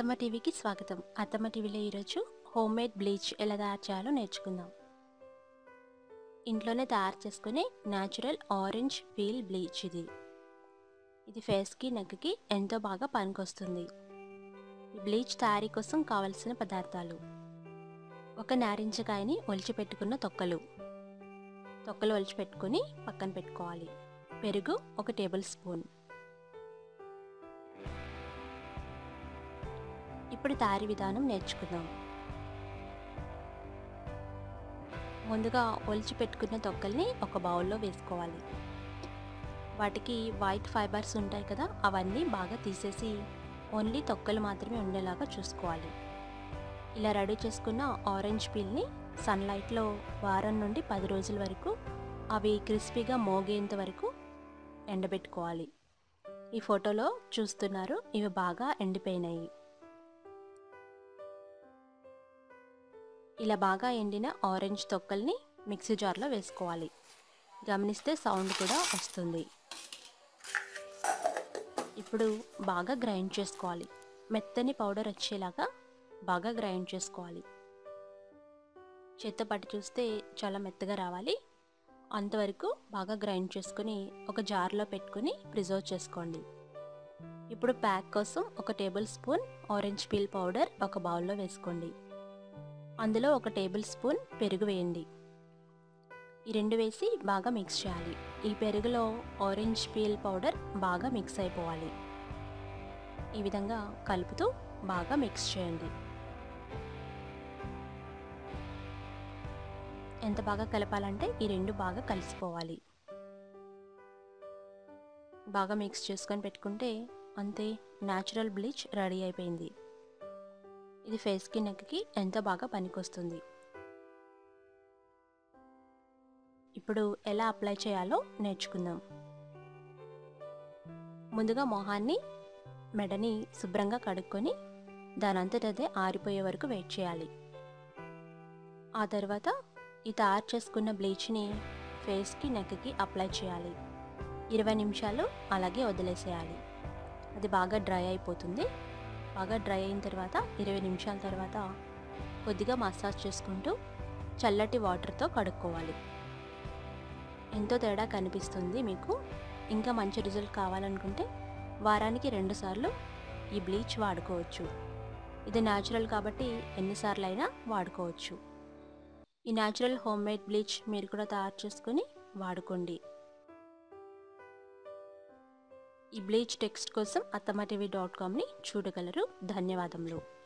అత్తమ్మ టీవీకి స్వాగతం అత్తమ్మ టీవీలో ఈరోజు హోమ్ మేడ్ బ్లీచ్ ఎలా తయారు చేయాలో నేర్చుకుందాం ఇంట్లోనే తయారు చేసుకునే న్యాచురల్ ఆరెంజ్ పీల్ బ్లీచ్ ఇది ఇది ఫేస్కి నెక్కి ఎంతో బాగా పనికొస్తుంది ఈ బ్లీచ్ తయారీ కోసం కావలసిన పదార్థాలు ఒక నారింజకాయని ఒలిచిపెట్టుకున్న తొక్కలు తొక్కలు ఒలిచిపెట్టుకొని పక్కన పెట్టుకోవాలి పెరుగు ఒక టేబుల్ స్పూన్ ఇప్పుడు తయారీ విధానం నేర్చుకుందాం ముందుగా ఒలిచి పెట్టుకున్న తొక్కల్ని ఒక బౌల్లో వేసుకోవాలి వాటికి వైట్ ఫైబర్స్ ఉంటాయి కదా అవన్నీ బాగా తీసేసి ఓన్లీ తొక్కలు మాత్రమే ఉండేలాగా చూసుకోవాలి ఇలా రెడీ చేసుకున్న ఆరెంజ్ పీల్ని సన్లైట్లో వారం నుండి పది రోజుల వరకు అవి క్రిస్పీగా మోగేంత వరకు ఎండబెట్టుకోవాలి ఈ ఫోటోలో చూస్తున్నారు ఇవి బాగా ఎండిపోయినాయి ఇలా బాగా ఎండిన ఆరెంజ్ తొక్కల్ని మిక్సీ జార్లో వేసుకోవాలి గమనిస్తే సౌండ్ కూడా వస్తుంది ఇప్పుడు బాగా గ్రైండ్ చేసుకోవాలి మెత్తని పౌడర్ వచ్చేలాగా బాగా గ్రైండ్ చేసుకోవాలి చేత్తో పట్టి చూస్తే చాలా మెత్తగా రావాలి అంతవరకు బాగా గ్రైండ్ చేసుకుని ఒక జార్లో పెట్టుకుని ప్రిజర్వ్ చేసుకోండి ఇప్పుడు ప్యాక్ కోసం ఒక tablespoon orange peel powder ఒక బౌల్లో వేసుకోండి అందులో ఒక టేబుల్ స్పూన్ పెరుగు వేయండి ఈ రెండు వేసి బాగా మిక్స్ చేయాలి ఈ పెరుగులో ఆరెంజ్ పీల్ పౌడర్ బాగా మిక్స్ అయిపోవాలి ఈ విధంగా కలుపుతూ బాగా మిక్స్ చేయండి ఎంత బాగా కలపాలంటే ఈ రెండు బాగా కలిసిపోవాలి బాగా మిక్స్ చేసుకొని పెట్టుకుంటే అంతే న్యాచురల్ బ్లీచ్ రెడీ అయిపోయింది ఇది ఫేస్కి నెక్కి ఎంతో బాగా పనికొస్తుంది ఇప్పుడు ఎలా అప్లై చేయాలో నేర్చుకుందాం ముందుగా మొహాన్ని మెడని శుభ్రంగా కడుక్కొని దానంతటదే ఆరిపోయే వరకు వెయిట్ చేయాలి ఆ తర్వాత ఈ తయారు చేసుకున్న బ్లీచ్ని ఫేస్కి నెక్కి అప్లై చేయాలి ఇరవై నిమిషాలు అలాగే వదిలేసేయాలి అది బాగా డ్రై అయిపోతుంది బాగా డ్రై అయిన తర్వాత ఇరవై నిమిషాల తర్వాత కొద్దిగా మసాజ్ చేసుకుంటూ చల్లటి వాటర్తో కడుక్కోవాలి ఎంతో తేడా కనిపిస్తుంది మీకు ఇంకా మంచి రిజల్ట్ కావాలనుకుంటే వారానికి రెండుసార్లు ఈ బ్లీచ్ వాడుకోవచ్చు ఇది న్యాచురల్ కాబట్టి ఎన్నిసార్లు అయినా వాడుకోవచ్చు ఈ న్యాచురల్ హోమ్ మేడ్ బ్లీచ్ మీరు కూడా తయారు చేసుకొని వాడుకోండి ఈ బ్లీచ్ టెక్స్ట్ కోసం అత్తమ్మ టీవీ డాట్ కామ్ని చూడగలరు ధన్యవాదములు